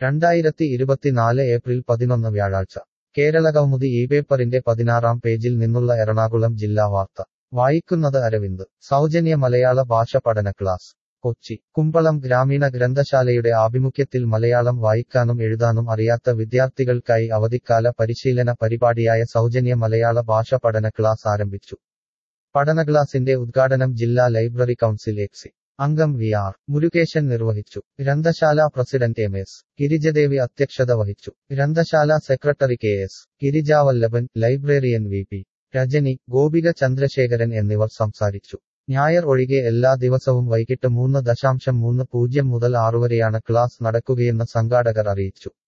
രണ്ടായിരത്തി ഇരുപത്തിനാല് ഏപ്രിൽ പതിനൊന്ന് വ്യാഴാഴ്ച കേരളകൗമുദി ഈ പേപ്പറിന്റെ പതിനാറാം പേജിൽ നിന്നുള്ള എറണാകുളം ജില്ലാ വാർത്ത വായിക്കുന്നത് അരവിന്ദ് സൗജന്യ മലയാള ഭാഷ പഠന ക്ലാസ് കൊച്ചി കുമ്പളം ഗ്രാമീണ ഗ്രന്ഥശാലയുടെ ആഭിമുഖ്യത്തിൽ മലയാളം വായിക്കാനും എഴുതാനും അറിയാത്ത വിദ്യാർത്ഥികൾക്കായി അവധിക്കാല പരിശീലന പരിപാടിയായ സൗജന്യ മലയാള ഭാഷ പഠന ക്ലാസ് ആരംഭിച്ചു പഠന ക്ലാസിന്റെ ഉദ്ഘാടനം ജില്ലാ ലൈബ്രറി കൗൺസിൽ എക്സി അംഗം വി ആർ മുരുകേശൻ നിർവഹിച്ചു ഗ്രന്ഥശാല പ്രസിഡന്റ് എം എസ് ഗിരിജദേവി അധ്യക്ഷത വഹിച്ചു ഗ്രന്ഥശാല secretary K S Girijavallabhan librarian V P Rajani Gopika Chandrasekharan എന്നിവർ സംസാരിച്ചു ഞായർ ഒഴികെ എല്ലാ ദിവസവും വൈകിട്ട് മൂന്ന് ദശാംശം മൂന്ന് പൂജ്യം മുതൽ ആറുവരെയാണ് ക്ലാസ് നടക്കുകയെന്ന് സംഘാടകർ അറിയിച്ചു